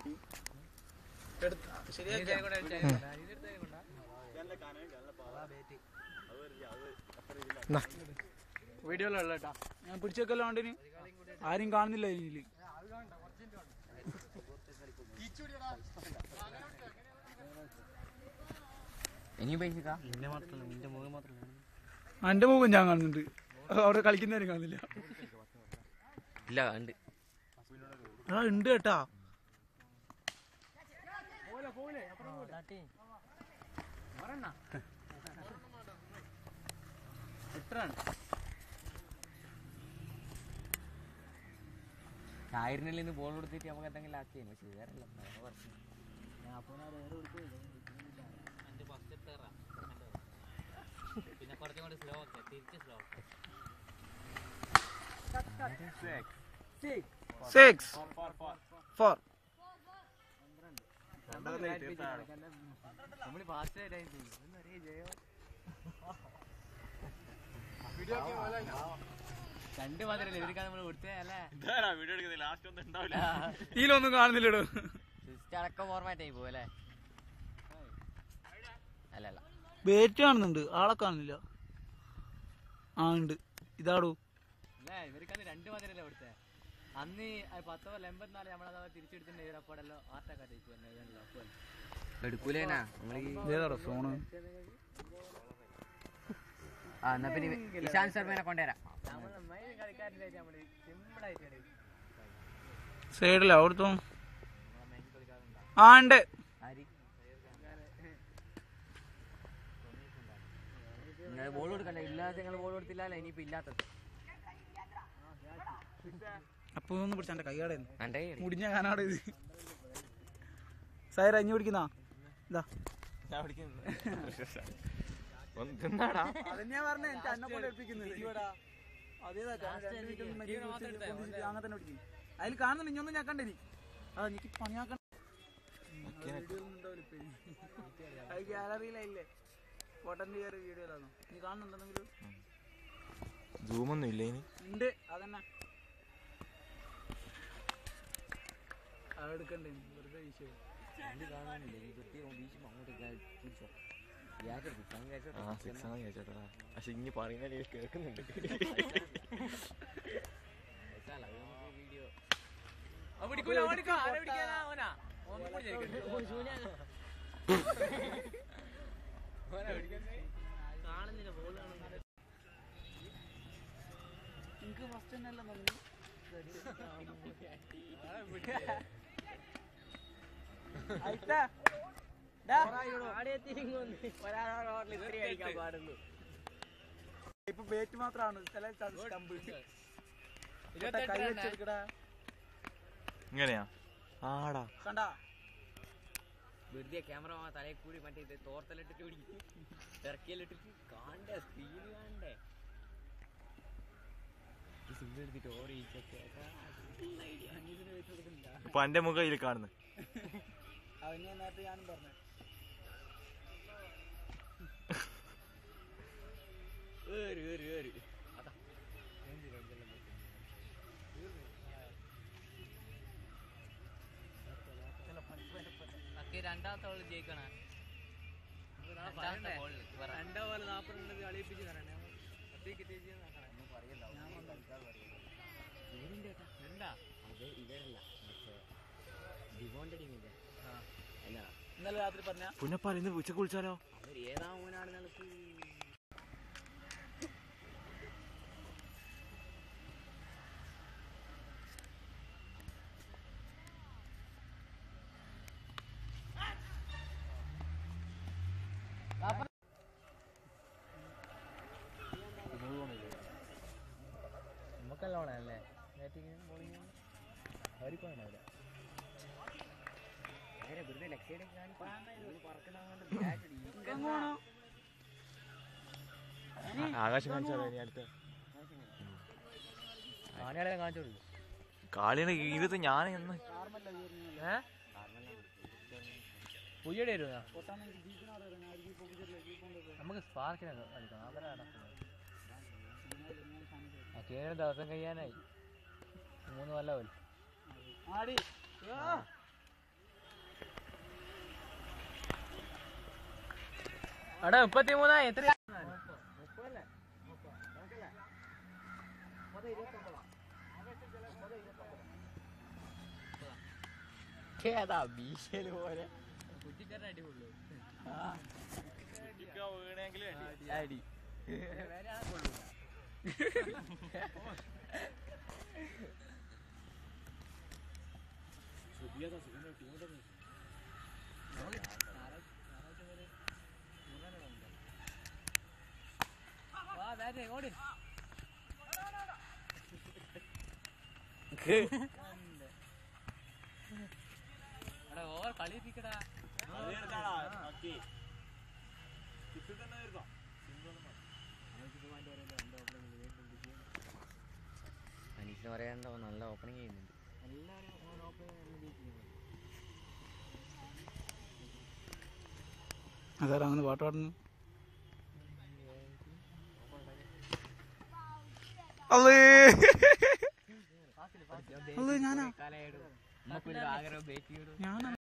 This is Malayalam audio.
വീഡിയോയിലുള്ള കേട്ടാ ഞാൻ പിടിച്ചേക്കല്ലോ വേണ്ടിന് ആരും കാണുന്നില്ല ഇതില് ഇനി പൈസ എന്റെ മുഖം ഞാൻ കാണുന്നുണ്ട് അവിടെ കളിക്കുന്നവരും കാണുന്നില്ല ഇല്ല ഉണ്ട് ആ ഉണ്ട് കേട്ടാ ആയിരനിൽ നിന്ന് ബോൾ കൊടുത്തിട്ട് നമുക്ക് എന്തെങ്കിലും ആക്കിയാണ് പക്ഷെ വേറല്ല പിന്നെ കുറച്ചും കൂടി സ്ലോ ഒക്കെ തിരിച്ച് സ്ലോ സിക്സ് ഫോർ നമ്മള് ഫാസ്റ്റ് രണ്ട് മാത്രല്ലേ ഇവർക്കാണ് നമ്മൾ കൊടുത്തേ അല്ലേ ഇതിലൊന്നും കാണുന്നില്ലടോ സിസ്റ്റം അടക്കം ഫോർമാറ്റ് ആയി പോവല്ലേ അല്ല അല്ല ബേറ്റ് കാണുന്നുണ്ട് ആളെ കാണുന്നില്ല ആ ഉണ്ട് ഇതാടോ അല്ലേ ഇവർക്കന്ന് രണ്ട് മാത്രല്ലേ കൊടുത്തേ അന്ന് ആ പത്തോ അല്ല എൺപത്തിനാല് നമ്മളത് തിരിച്ചെടുത്തിട്ടുണ്ട് ഇവരപ്പോഴല്ലോ ആർട്ടൊക്കെ ടൈപ്പ് എടുക്കൂലേനാ ഇതേതാടോ ഫോണ് ആ എന്നാ പിന്നെ ഇഷാൻ ശർമ്മനെ കൊണ്ടുവരാം കളിക്കാരനായിട്ട് നമ്മള് സിമ്പിൾ ആയിട്ട് സൈഡിലാ അവിടുത്തെ ആ ഉണ്ട് നിങ്ങൾ ബോൾ കൊടുക്കണ്ട ഇല്ലാതെ നിങ്ങൾ ബോൾ കൊടുത്തില്ലല്ലോ ഇനിയിപ്പോ ഇല്ലാത്തത് അപ്പൊ ഒന്ന് പിടിച്ച എന്റെ കൈയാടായിരുന്നു അണ്ടേ മുടിഞ്ഞ കാനാട് ഇത് സൈറ അഞ്ഞു പിടിക്കുന്ന ഇതാ അതന്നെയാ പറഞ്ഞേ എനിക്ക് അന്നെ കൊണ്ട് ഏൽപ്പിക്കുന്നത് അങ്ങനെ തന്നെ പിടിക്കും അതിൽ കാണുന്നുണ്ട് ഇനിയൊന്നും ഞാൻ കണ്ടിനി ആ എനിക്ക് പണിയാക്കണ്ട അത് ഗാലറിയിലല്ലേ ഫോട്ടോന്റെ കയറി വീഡിയോയിലാണോ നീ കാണുന്നുണ്ടെന്നെങ്കിലും സൂമൊന്നും ഇല്ല ഇനി ഉണ്ട് അതന്നെ അതെടുക്കണ്ടേ വെറുതെ വിഷയം ആ സിക്സ് ആണ് ചോദിച്ചേട്ടാ പക്ഷെ ഇനി പറയുന്ന കേൾക്കുന്നുണ്ട് എനിക്ക് ഫസ്റ്റ് തന്നെ അല്ല നന്ദി ഇപ്പൊ ബേറ്റ് മാത്രമാണ് ചില സ്റ്റമ്പ് കൈ വെച്ചെടുക്കടാ ഇങ്ങനെയാ ആടാ കണ്ടാ വെറുതെ ക്യാമറ തലയിൽ കൂടി മറ്റേ ഇത് തോർത്തലിട്ടിട്ട് പിടിക്കും ഇറക്കിയിലിട്ടിട്ട് കാണണ്ടേ സ്ക്രീന് കാണണ്ടേ സിംഗിൾ എടുത്തിട്ട് ഓരോ ഈച്ചൊക്കെ ഇപ്പൊ എന്റെ മുഖം ഇതിൽ കാണുന്നു അവന് നേരത്തെ ഞാനും പറഞ്ഞു ഏറ് ഏറ് ഏറ് അതാ രണ്ടാമത്തെ ബോൾ ജയിക്കണേ രണ്ടാം ബോൾ നാപ്പത് കളിപ്പിച്ച് തരണേ അത് ഇവരല്ല മറ്റേ ഡിവോന്റെ ടീമില്ലേ അല്ല ഇന്നലെ രാത്രി പറഞ്ഞ പുന്നപ്പാൽ ഇന്ന് ഉച്ചക്ക് വിളിച്ചാലോ അവർ ഏതാ മോനാണ് നിനക്ക് നമുക്കല്ല ഓണല്ലേ ബാറ്റിങ്ങിനും ബോളിങ്ങിനും അവർക്ക് വേണമല്ല നേരെ വെറുതെ ലെഗ് സൈഡ് ആകാശം കാണിച്ചാലോ ഇനി അടുത്ത ആനകളെ കാണിച്ചോളൂ കാളിയുടെ ഇരുപത്തി ഞാൻ എന്ന് പുയ്യടി വരുമോ നമുക്ക് സ്പാർക്കിനെ കളിക്കണം അവരെ ആ കേരള ദിവസം കഴിയാനായി മൂന്ന് കൊല്ലമല്ല ആടി അവിടെ മുപ്പത്തി മൂന്നായി എത്ര ഏതാ ഭീഷണി പോലെ കുറ്റിക്കാരുടെ അടിപൊളി അടി വേറെ ആളെ കൊള്ളൂല വാ ബാറ്റ് ഓടി എടാ ഓവർ കളിപ്പിക്കടാ അനീഷിന് പറയാനുണ്ടോ നല്ല ഓപ്പണിംഗ് ചെയ്യുന്നുണ്ട് എല്ലാവരും അതാരാ അങ്ങനെ പാട്ട് പാടുന്നു അല്ലേ അല്ലേ ഞാനാ കാലമായിട്ട് നമുക്കൊരു ആഗ്രഹം ബേറ്റ് ചെയ്തു ഞാനാ